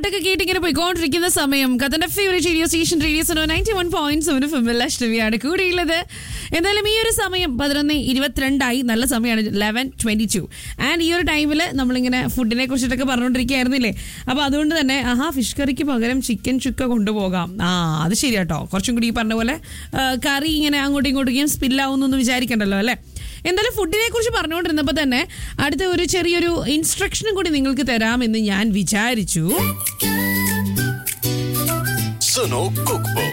പാട്ടൊക്കെ കേട്ടിങ്ങനെ പോയിക്കൊണ്ടിരിക്കുന്ന സമയം കഥന്റെ favourite radio station radio so ninety one point seven ഫിമിൽ അഷ്ടമിയാണ് കൂടിയുള്ളത് എന്തായാലും ഈ ഒരു സമയം പതിനൊന്ന് ഇരുപത്തിരണ്ടായി നല്ല സമയമാണ് ലെവൻ ട്വന്റി ടു ആൻഡ് ഈ ഒരു ടൈമിൽ നമ്മളിങ്ങനെ ഫുഡിനെ കുറിച്ചിട്ടൊക്കെ പറഞ്ഞുകൊണ്ടിരിക്കുകയായിരുന്നില്ലേ അപ്പൊ അതുകൊണ്ട് തന്നെ ആഹാ ഫിഷ് കറിക്ക് പകരം ചിക്കൻ ചുക്ക കൊണ്ടുപോകാം ആ അത് ശരിയാട്ടോ കുറച്ചും കൂടി ഈ പറഞ്ഞ പോലെ ആ, കറി ഇങ്ങനെ അങ്ങോട്ടും ഇങ്ങോട്ടും സ്പില്ലാവുന്നൊന്നും വിചാരിക്കണ്ടല്ലോ അല്ലേ എന്തായാലും ഫുഡിനെ കുറിച്ച് പറഞ്ഞുകൊണ്ടിരുന്നപ്പോൾ തന്നെ അടുത്ത ഒരു ചെറിയൊരു ഇൻസ്ട്രക്ഷനും കൂടി നിങ്ങൾക്ക് തരാമെന്ന് ഞാൻ വിചാരിച്ചു സുനോ കുക്ക്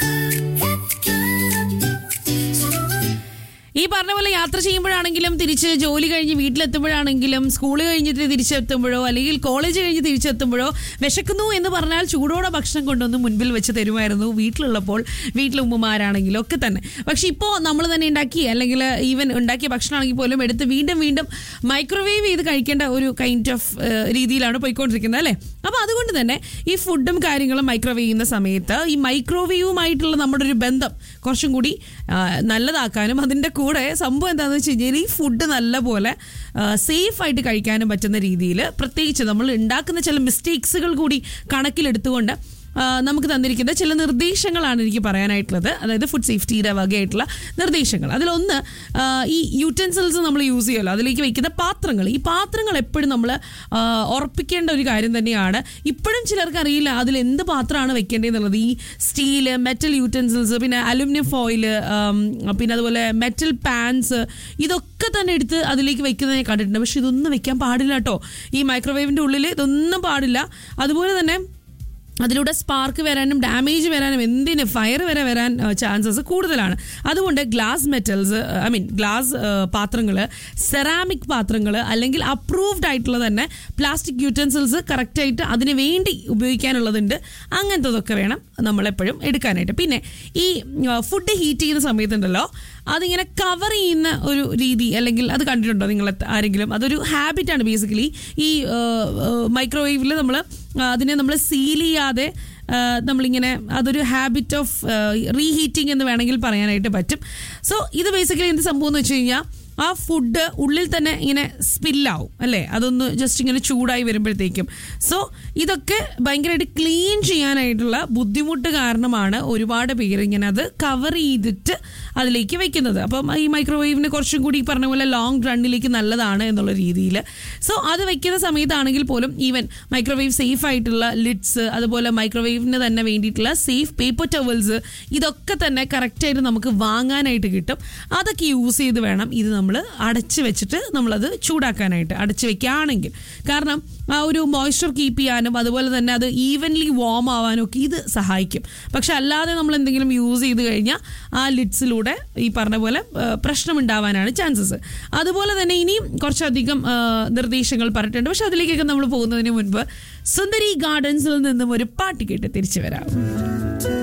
ഈ പറഞ്ഞ പോലെ യാത്ര ചെയ്യുമ്പോഴാണെങ്കിലും തിരിച്ച് ജോലി കഴിഞ്ഞ് വീട്ടിലെത്തുമ്പോഴാണെങ്കിലും സ്കൂൾ കഴിഞ്ഞിട്ട് തിരിച്ചെത്തുമ്പോഴോ അല്ലെങ്കിൽ കോളേജ് കഴിഞ്ഞ് തിരിച്ചെത്തുമ്പോഴോ വിശക്കുന്നു എന്ന് പറഞ്ഞാൽ ചൂടോടെ ഭക്ഷണം കൊണ്ടുവന്ന് മുൻപിൽ വെച്ച് തരുമായിരുന്നു വീട്ടിലുള്ളപ്പോൾ വീട്ടിലെ ഉമ്മമാരാണെങ്കിലും ഒക്കെ തന്നെ പക്ഷെ ഇപ്പോൾ നമ്മൾ തന്നെ ഉണ്ടാക്കി അല്ലെങ്കിൽ ഈവൻ ഉണ്ടാക്കിയ ഭക്ഷണമാണെങ്കിൽ പോലും എടുത്ത് വീണ്ടും വീണ്ടും മൈക്രോവേവ് ചെയ്ത് കഴിക്കേണ്ട ഒരു കൈൻഡ് ഓഫ് രീതിയിലാണ് പോയിക്കൊണ്ടിരിക്കുന്നത് അല്ലേ അപ്പോൾ അതുകൊണ്ട് തന്നെ ഈ ഫുഡും കാര്യങ്ങളും മൈക്രോവേവ് ചെയ്യുന്ന സമയത്ത് ഈ മൈക്രോവേവുമായിട്ടുള്ള നമ്മുടെ ഒരു ബന്ധം കുറച്ചും കൂടി ആ, നല്ലതാക്കാനും അതിൻ്റെ കൂടെ സംഭവം എന്താണെന്ന് വെച്ച് കഴിഞ്ഞാൽ ഈ ഫുഡ് നല്ലപോലെ സേഫ് ആയിട്ട് കഴിക്കാനും പറ്റുന്ന രീതിയിൽ പ്രത്യേകിച്ച് നമ്മൾ ഉണ്ടാക്കുന്ന ചില മിസ്റ്റേക്സുകൾ കൂടി കണക്കിലെടുത്തുകൊണ്ട് ആ, നമുക്ക് തന്നിരിക്കുന്ന ചില നിർദ്ദേശങ്ങളാണ് എനിക്ക് പറയാനായിട്ടുള്ളത് അതായത് ഫുഡ് സേഫ്റ്റിയുടെ വകയായിട്ടുള്ള നിർദ്ദേശങ്ങൾ അതിലൊന്ന് ആ, ഈ യൂറ്റൻസിൽസ് നമ്മൾ യൂസ് ചെയ്യുമല്ലോ അതിലേക്ക് വയ്ക്കുന്ന പാത്രങ്ങൾ ഈ പാത്രങ്ങൾ എപ്പോഴും നമ്മൾ ആ, ഉറപ്പിക്കേണ്ട ഒരു കാര്യം തന്നെയാണ് ഇപ്പോഴും ചിലർക്ക് അറിയില്ല അതിൽ എന്ത് പാത്രമാണ് വെക്കേണ്ടതെന്നുള്ളത് ഈ സ്റ്റീല് മെറ്റൽ യൂറ്റൻസിൽസ് പിന്നെ അലുമിനിയം ഫോയില് പിന്നെ അതുപോലെ മെറ്റൽ പാൻസ് ഇതൊക്കെ തന്നെ എടുത്ത് അതിലേക്ക് വെക്കുന്നത് ഞാൻ കണ്ടിട്ടുണ്ട് പക്ഷെ ഇതൊന്നും വെക്കാൻ പാടില്ല കേട്ടോ ഈ മൈക്രോവേവിൻ്റെ ഉള്ളിൽ ഇതൊന്നും പാടില്ല അതുപോലെ തന്നെ അതിലൂടെ സ്പാർക്ക് വരാനും ഡാമേജ് വരാനും എന്തിന് ഫയർ വരെ വരാൻ ചാൻസസ് കൂടുതലാണ് അതുകൊണ്ട് glass metals I mean glass പാത്രങ്ങൾ സെറാമിക് പാത്രങ്ങൾ അല്ലെങ്കിൽ അപ്രൂവ്ഡ് ആയിട്ടുള്ള തന്നെ പ്ലാസ്റ്റിക് യൂറ്റൻസിൽസ് കറക്റ്റായിട്ട് അതിന് വേണ്ടി ഉപയോഗിക്കാനുള്ളതുണ്ട് അങ്ങനത്തതൊക്കെ വേണം നമ്മളെപ്പോഴും എടുക്കാനായിട്ട് പിന്നെ ഈ ഫുഡ് ഹീറ്റ് ചെയ്യുന്ന സമയത്തുണ്ടല്ലോ അതിങ്ങനെ കവർ ചെയ്യുന്ന ഒരു രീതി അല്ലെങ്കിൽ അത് കണ്ടിട്ടുണ്ടോ നിങ്ങൾ ആരെങ്കിലും അതൊരു ഹാബിറ്റാണ് ബേസിക്കലി ഈ മൈക്രോവേവിൽ നമ്മൾ അതിനെ നമ്മൾ സീൽ ചെയ്യാതെ ആ, നമ്മളിങ്ങനെ അതൊരു ഹാബിറ്റ് ഓഫ് റീഹീറ്റിംഗ് എന്ന് വേണമെങ്കിൽ പറയാനായിട്ട് പറ്റും സോ ഇത് ബേസിക്കലി എന്ത് സംഭവം എന്ന് വെച്ച് കഴിഞ്ഞാൽ ആ ഫുഡ് ഉള്ളിൽ തന്നെ ഇങ്ങനെ സ്പില്ലാവും അല്ലേ അതൊന്ന് ജസ്റ്റ് ഇങ്ങനെ ചൂടായി വരുമ്പോഴത്തേക്കും സോ ഇതൊക്കെ ഭയങ്കരമായിട്ട് ക്ലീൻ ചെയ്യാനായിട്ടുള്ള ബുദ്ധിമുട്ട് കാരണമാണ് ഒരുപാട് പേര് ഇങ്ങനെ അത് കവർ ചെയ്തിട്ട് അതിലേക്ക് വെക്കുന്നത് അപ്പം ഈ മൈക്രോവേവിന് കുറച്ചും കൂടി ഈ പറഞ്ഞ പോലെ ലോങ് റണ്ണിലേക്ക് നല്ലതാണ് എന്നുള്ള രീതിയിൽ സോ അത് വെക്കുന്ന സമയത്താണെങ്കിൽ പോലും ഈവൻ മൈക്രോവേവ് സേഫ് ആയിട്ടുള്ള ലിഡ്സ് അതുപോലെ മൈക്രോവേവിന് തന്നെ വേണ്ടിയിട്ടുള്ള സേഫ് പേപ്പർ ടവൽസ് ഇതൊക്കെ തന്നെ കറക്റ്റായിട്ട് നമുക്ക് വാങ്ങാനായിട്ട് കിട്ടും അതൊക്കെ യൂസ് ചെയ്ത് വേണം ഇത് നമ്മൾ അടച്ച് വെച്ചിട്ട് നമ്മളത് ചൂടാക്കാനായിട്ട് അടച്ച് വെക്കുകയാണെങ്കിൽ കാരണം ആ ഒരു മോയ്സ്ചർ കീപ്പ് ചെയ്യാനും അതുപോലെ തന്നെ അത് ഈവൻലി വാം ആവാനും ഒക്കെ ഇത് സഹായിക്കും പക്ഷെ അല്ലാതെ നമ്മൾ എന്തെങ്കിലും യൂസ് ചെയ്ത് കഴിഞ്ഞാൽ ആ ലിഡ്സിലൂടെ ഈ പറഞ്ഞ പോലെ ആ, പ്രശ്നമുണ്ടാവാനാണ് ചാൻസസ് അതുപോലെ തന്നെ ഇനിയും കുറച്ചധികം ആ, നിർദ്ദേശങ്ങൾ പറഞ്ഞിട്ടുണ്ട് പക്ഷെ അതിലേക്കൊക്കെ നമ്മൾ പോകുന്നതിന് മുൻപ് സുന്ദരി ഗാർഡൻസിൽ നിന്നും ഒരു പാട്ട് കേട്ട് തിരിച്ചു വരാം